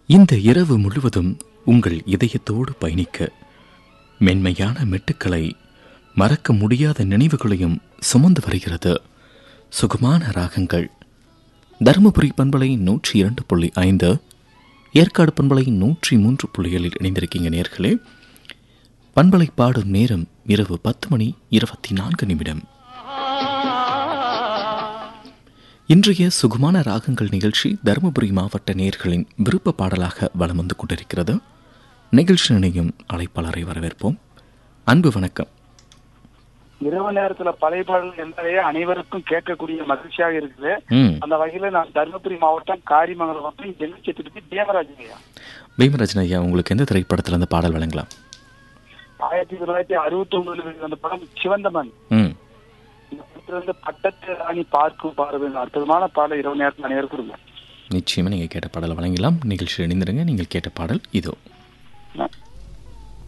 இந்த இரவு முழுவதும் உங்கள் இதயத்தோடு பயணிக்க மென்மையான மெட்டுக்களை மறக்க முடியாத நினைவுகளையும் சுமந்து வருகிறது சுகமான ராகங்கள் தருமபுரி பண்பலை நூற்றி இரண்டு புள்ளி ஐந்து ஏற்காடு பண்பலை நூற்றி மூன்று புள்ளிகளில் இணைந்திருக்கீங்க நேர்களே பண்பலை பாடும் நேரம் இரவு பத்து மணி இருபத்தி நான்கு நிமிடம் இன்றைய சுகுமான ராகங்கள் நிகழ்ச்சி தருமபுரி மாவட்ட நேர்களின் விருப்ப பாடலாக வலம் வந்து கொண்டிருக்கிறது நிகழ்ச்சி நினையும் அழைப்பாளரை வரவேற்போம் அன்பு வணக்கம் இரவு நேரத்துல பழைய பாடல் என்பதே அனைவருக்கும் கேட்கக்கூடிய மகிழ்ச்சியாக இருக்குது ம் அந்த வகையில நான் தருமபுரி மாவட்டம் காரிமங்கலம் வந்து எல்லிச்சத்திற்கு தேவராஜன் ஐயா பீமராஜன் ஐயா உங்களுக்கு எந்த திரைப்படத்தில் அந்த பாடல் வழங்கலாம் ஆயிரத்தி தொள்ளாயிரத்தி அறுபத்தி ஒன்பதுல வெளிவந்த படம் சிவந்தமன் ம் இந்த படத்துல வந்து பட்டத்து ராணி பார்க்கும் பார்வை அற்புதமான பாடல் இரவு நேரத்தில் அனைவருக்கும் இருக்கும் நிச்சயமாக நீங்கள் கேட்ட பாடலை வழங்கலாம் நிகழ்ச்சியில் இணைந்திருங்க நீங்கள் கேட்ட பாடல் இதோ